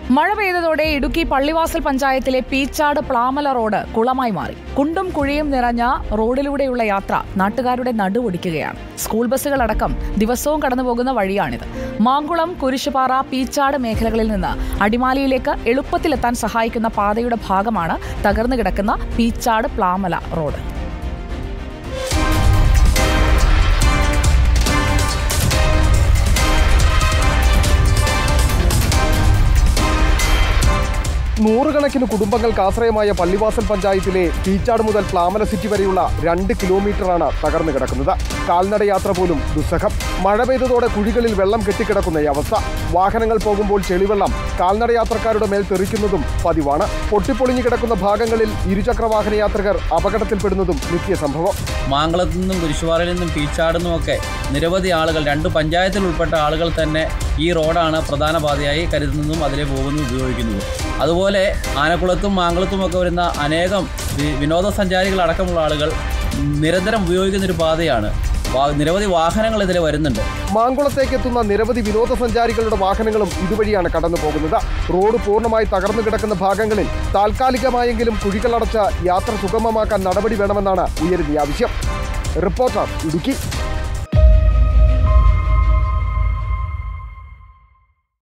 മഴ പെയ്തതോടെ ഇടുക്കി പള്ളിവാസൽ പഞ്ചായത്തിലെ പീച്ചാട് പ്ലാമല റോഡ് കുളമായി മാറി കുണ്ടും കുഴിയും നിറഞ്ഞ റോഡിലൂടെയുള്ള യാത്ര നാട്ടുകാരുടെ നടുവൊടിക്കുകയാണ് സ്കൂൾ ബസ്സുകളടക്കം ദിവസവും കടന്നുപോകുന്ന വഴിയാണിത് മാങ്കുളം കുരിശുപാറ പീച്ചാട് മേഖലകളിൽ നിന്ന് അടിമാലിയിലേക്ക് എളുപ്പത്തിലെത്താൻ സഹായിക്കുന്ന പാതയുടെ ഭാഗമാണ് തകർന്നു കിടക്കുന്ന പീച്ചാട് പ്ലാമല റോഡ് നൂറുകണക്കിന് കുടുംബങ്ങൾക്ക് ആശ്രയമായ പള്ളിവാസൽ പഞ്ചായത്തിലെ പീച്ചാട് മുതൽ പ്ലാമല സിറ്റി വരെയുള്ള രണ്ട് കിലോമീറ്ററാണ് തകർന്നു കിടക്കുന്നത് കാൽനട യാത്ര പോലും ദുസ്സഹം മഴ പെയ്തതോടെ കുഴികളിൽ വെള്ളം കെട്ടിക്കിടക്കുന്ന ഈ അവസ്ഥ വാഹനങ്ങൾ പോകുമ്പോൾ ചെളിവെള്ളം കാൽനട യാത്രക്കാരുടെ മേൽ തെറിക്കുന്നതും പതിവാണ് പൊട്ടിപ്പൊളിഞ്ഞു കിടക്കുന്ന ഭാഗങ്ങളിൽ ഇരുചക്രവാഹന യാത്രികർ അപകടത്തിൽപ്പെടുന്നതും നിത്യ സംഭവം മാങ്കളത്തു നിന്നും കുരിശുപാറയിൽ നിന്നും പീച്ചാട് നിന്നുമൊക്കെ നിരവധി ആളുകൾ രണ്ട് പഞ്ചായത്തിൽ ഉൾപ്പെട്ട ആളുകൾ തന്നെ ഈ റോഡാണ് പ്രധാന പാതയായി കരുതുന്നതും അതിലെ പോകുന്നതും ഉപയോഗിക്കുന്നത് അതുപോലെ ആനക്കുളത്തും മാങ്കളത്തും ഒക്കെ വരുന്ന അനേകം വി- വിനോദസഞ്ചാരികളടക്കമുള്ള ആളുകൾ നിരന്തരം ഉപയോഗിക്കുന്ന ഒരു പാതയാണ് വാ- നിരവധി വാഹനങ്ങൾ ഇതിൽ വരുന്നുണ്ട് മാങ്കുളത്തേക്ക് എത്തുന്ന നിരവധി വിനോദസഞ്ചാരികളുടെ വാഹനങ്ങളും ഇതുവഴിയാണ് കടന്നു പോകുന്നത് റോഡ് പൂർണ്ണമായി തകർന്നു കിടക്കുന്ന ഭാഗങ്ങളിൽ താൽക്കാലികമായെങ്കിലും കുഴികളടച്ച് യാത്ര സുഗമമാക്കാൻ നടപടി വേണമെന്നാണ് ഉയരുന്ന ഈ ആവശ്യം റിപ്പോർട്ടർ ഇടുക്കി